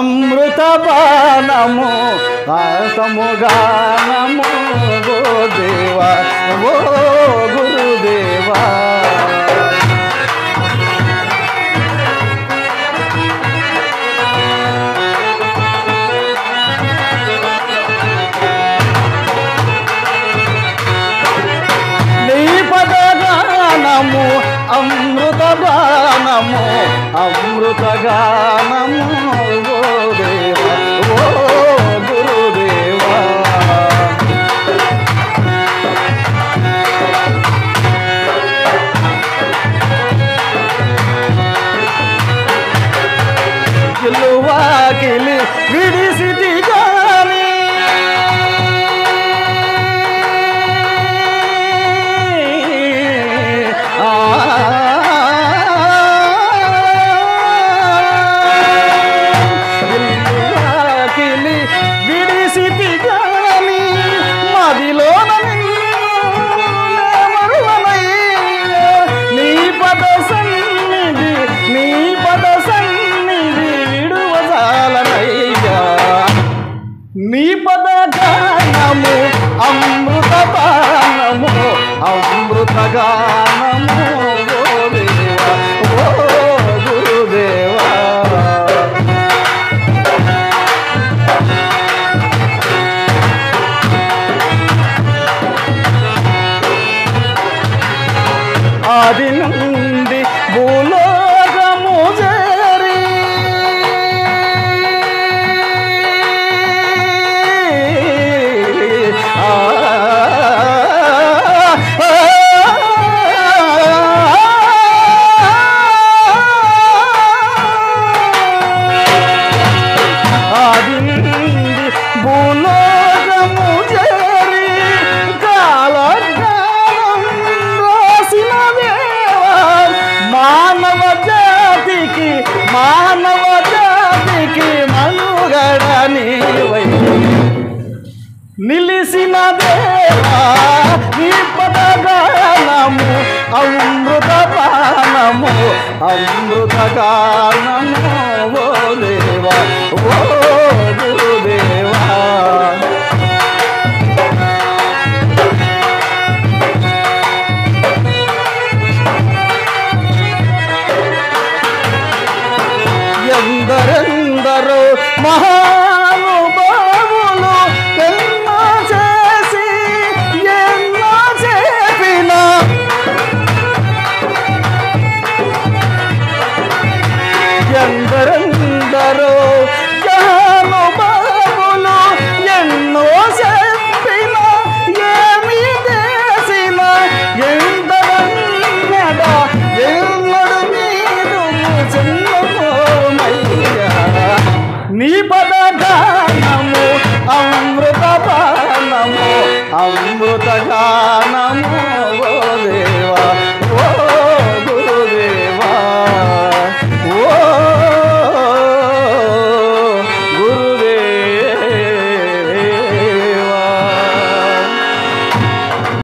అమృత పానము కాసము గానము ఓ దేవా ఓ గురుదేవా నీ పదగానము అమృత గానము అమృత గానము ఓ దేవా ఓ గురుదేవా కిలువాకిలి విడిసితి గాని కిలి విడిసితి గాని మదిలోన నీ పద సన్నిధి నీ పద సన్నిధి విడువజాలనయ్యా నీ పద గానము అమృత పానము అమృత గానము ఓ దేవా ఓ గురుదేవా ఆది నుండి భూలోకము చేరి ఆ, ఆది నుండి భూలోకము చేరి కాలజ్ఞానం రాసిన దేవా మానవ జాతికి మానవ జాతికి మనుగడ నీవై నిలిసిన దేవా నీ పదగానము అమృత పానము అమృత గానము ఓ దేవా ఓ